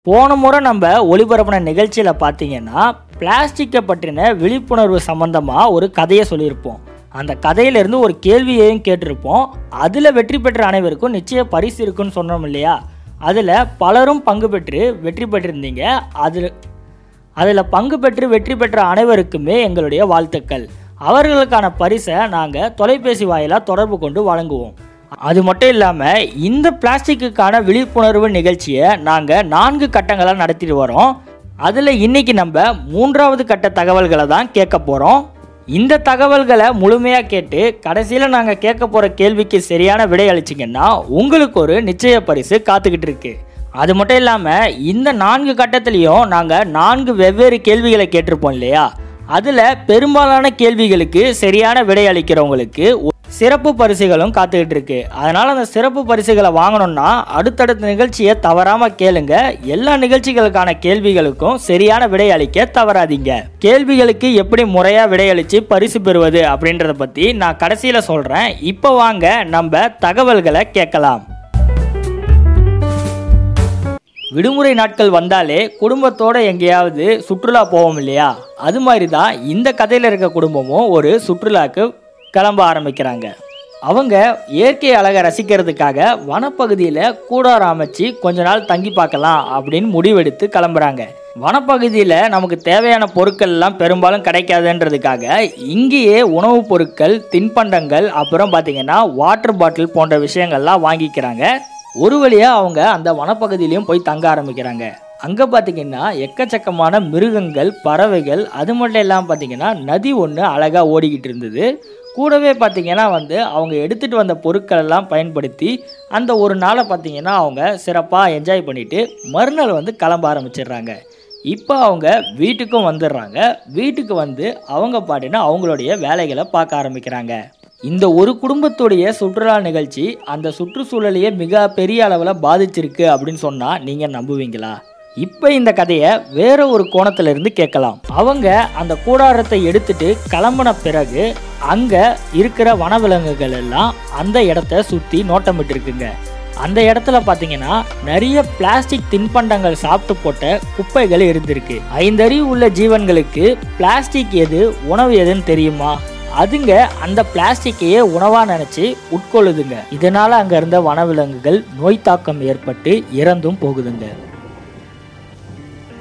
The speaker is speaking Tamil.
போன முறை நம்ம ஒளிபரப்பின நிகழ்ச்சியில் பார்த்தீங்கன்னா பிளாஸ்டிக்கை பற்றின விழிப்புணர்வு சம்பந்தமாக ஒரு கதையை சொல்லியிருப்போம் அந்த கதையிலேருந்து ஒரு கேள்வியையும் கேட்டிருப்போம் அதில் வெற்றி பெற்ற அனைவருக்கும் நிச்சய பரிசு இருக்குன்னு சொன்னோம் இல்லையா அதில் பலரும் பங்கு பெற்று வெற்றி பெற்றிருந்தீங்க அதில் அதில் பங்கு பெற்று வெற்றி பெற்ற அனைவருக்குமே எங்களுடைய வாழ்த்துக்கள் அவர்களுக்கான பரிசை நாங்கள் தொலைபேசி வாயிலாக தொடர்பு கொண்டு வழங்குவோம் அது மட்டும் இல்லாமல் இந்த பிளாஸ்டிக்குக்கான விழிப்புணர்வு நிகழ்ச்சியை நாங்கள் நான்கு கட்டங்களாக நடத்திட்டு வரோம் அதில் இன்னைக்கு நம்ம மூன்றாவது கட்ட தகவல்களை தான் கேட்க போகிறோம் இந்த தகவல்களை முழுமையாக கேட்டு கடைசியில் நாங்கள் கேட்க போகிற கேள்விக்கு சரியான விடை அளிச்சிங்கன்னா உங்களுக்கு ஒரு நிச்சய பரிசு காத்துக்கிட்டு இருக்கு அது மட்டும் இல்லாமல் இந்த நான்கு கட்டத்திலையும் நாங்கள் நான்கு வெவ்வேறு கேள்விகளை கேட்டிருப்போம் இல்லையா அதில் பெரும்பாலான கேள்விகளுக்கு சரியான விடை அளிக்கிறவங்களுக்கு ஒ- சிறப்பு பரிசுகளும் காத்துக்கிட்டு இருக்கு அதனால் அந்த சிறப்பு பரிசுகளை வாங்கணும்னா அடுத்தடுத்த நிகழ்ச்சியை தவறாமல் கேளுங்க எல்லா நிகழ்ச்சிகளுக்கான கேள்விகளுக்கும் சரியான விடை அளிக்க தவறாதீங்க கேள்விகளுக்கு எப்படி முறையாக விடையளித்து பரிசு பெறுவது அப்படின்றத பற்றி நான் கடைசியில் சொல்கிறேன் இப்போ வாங்க நம்ம தகவல்களை கேட்கலாம் விடுமுறை நாட்கள் வந்தாலே குடும்பத்தோட எங்கேயாவது சுற்றுலா போவோம் இல்லையா அது மாதிரி தான் இந்த கதையில் இருக்க குடும்பமும் ஒரு சுற்றுலாக்கு கிளம்ப ஆரம்பிக்கிறாங்க அவங்க இயற்கை அழகை ரசிக்கிறதுக்காக வனப்பகுதியில் கூடாரம் அமைச்சு கொஞ்ச நாள் தங்கி பார்க்கலாம் அப்படின்னு முடிவெடுத்து கிளம்புறாங்க வனப்பகுதியில் நமக்கு தேவையான பொருட்கள் எல்லாம் பெரும்பாலும் கிடைக்காதுன்றதுக்காக இங்கேயே உணவுப் பொருட்கள் தின்பண்டங்கள் அப்புறம் பார்த்தீங்கன்னா வாட்டர் பாட்டில் போன்ற விஷயங்கள்லாம் வாங்கிக்கிறாங்க ஒரு வழியாக அவங்க அந்த வனப்பகுதியிலையும் போய் தங்க ஆரம்பிக்கிறாங்க அங்கே பார்த்தீங்கன்னா எக்கச்சக்கமான மிருகங்கள் பறவைகள் அது மட்டும் இல்லாமல் பார்த்தீங்கன்னா நதி ஒன்று அழகாக ஓடிக்கிட்டு இருந்தது கூடவே பார்த்தீங்கன்னா வந்து அவங்க எடுத்துகிட்டு வந்த பொருட்கள் எல்லாம் பயன்படுத்தி அந்த ஒரு நாளை பார்த்தீங்கன்னா அவங்க சிறப்பாக என்ஜாய் பண்ணிவிட்டு மறுநாள் வந்து கிளம்ப ஆரம்பிச்சிடுறாங்க இப்போ அவங்க வீட்டுக்கும் வந்துடுறாங்க வீட்டுக்கு வந்து அவங்க பாட்டுன்னு அவங்களுடைய வேலைகளை பார்க்க ஆரம்பிக்கிறாங்க இந்த ஒரு குடும்பத்துடைய சுற்றுலா நிகழ்ச்சி அந்த சுற்றுச்சூழலையே மிக பெரிய அளவில் பாதிச்சிருக்கு அப்படின்னு சொன்னால் நீங்கள் நம்புவீங்களா இப்போ இந்த கதையை வேற ஒரு கோணத்துல இருந்து கேட்கலாம் அவங்க அந்த கூடாரத்தை எடுத்துட்டு கிளம்புன பிறகு அங்கே இருக்கிற வனவிலங்குகள் எல்லாம் அந்த இடத்த சுற்றி நோட்டமிட்டு இருக்குங்க அந்த இடத்துல பார்த்தீங்கன்னா நிறைய பிளாஸ்டிக் தின்பண்டங்கள் சாப்பிட்டு போட்ட குப்பைகள் இருந்திருக்கு ஐந்தறிவு உள்ள ஜீவன்களுக்கு பிளாஸ்டிக் எது உணவு எதுன்னு தெரியுமா அதுங்க அந்த பிளாஸ்டிக்கையே உணவா நினைச்சு உட்கொள்ளுதுங்க இதனால அங்க இருந்த வனவிலங்குகள் நோய் தாக்கம் ஏற்பட்டு இறந்தும் போகுதுங்க